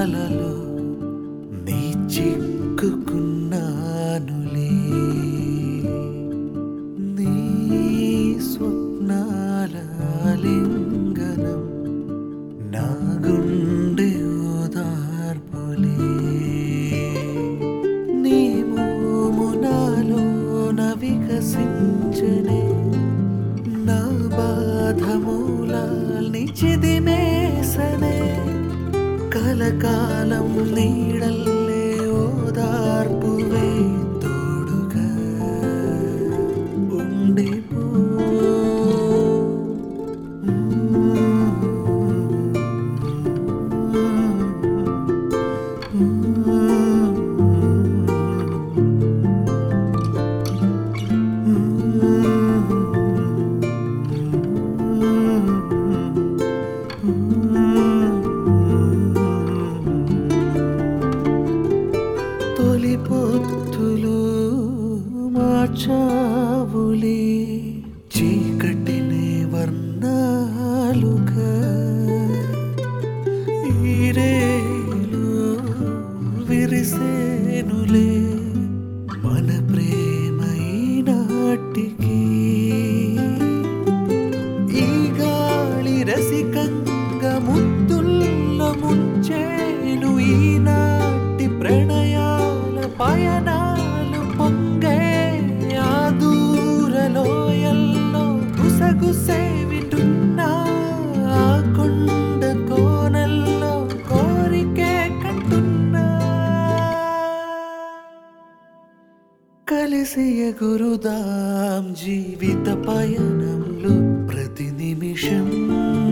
కలలో నీ చిక్కుకున్నానులే నీ స్వప్నాల లింగనం నా గుండె ఓదార్పులే నీ మోము నాలోన వికసించనే నా బాధ మూలాల్ని చిదిమేసనే కలకాలం నీడల్లే ఓదార్పువే తోడుగా ఉండిపో తొలి పొత్తులు మార్చావులే చీకటిని వర్ణాలుగా ఈరేలు విరిసేనులే మన ప్రేమ ఈనాటికి ఈ గాలి రసికంగా ముద్దుల్లో ముంచేను ఈనాటి ప్రణయాల పయనాలు పొంగే ఆ దూరలోయల్లో గుసగుసే వింటున్నా ఆ కొండ కోనల్లో కోరికే కంటున్నా కలిసి ఎగురుదాం జీవిత పయనంలో ప్రతి నిమిషం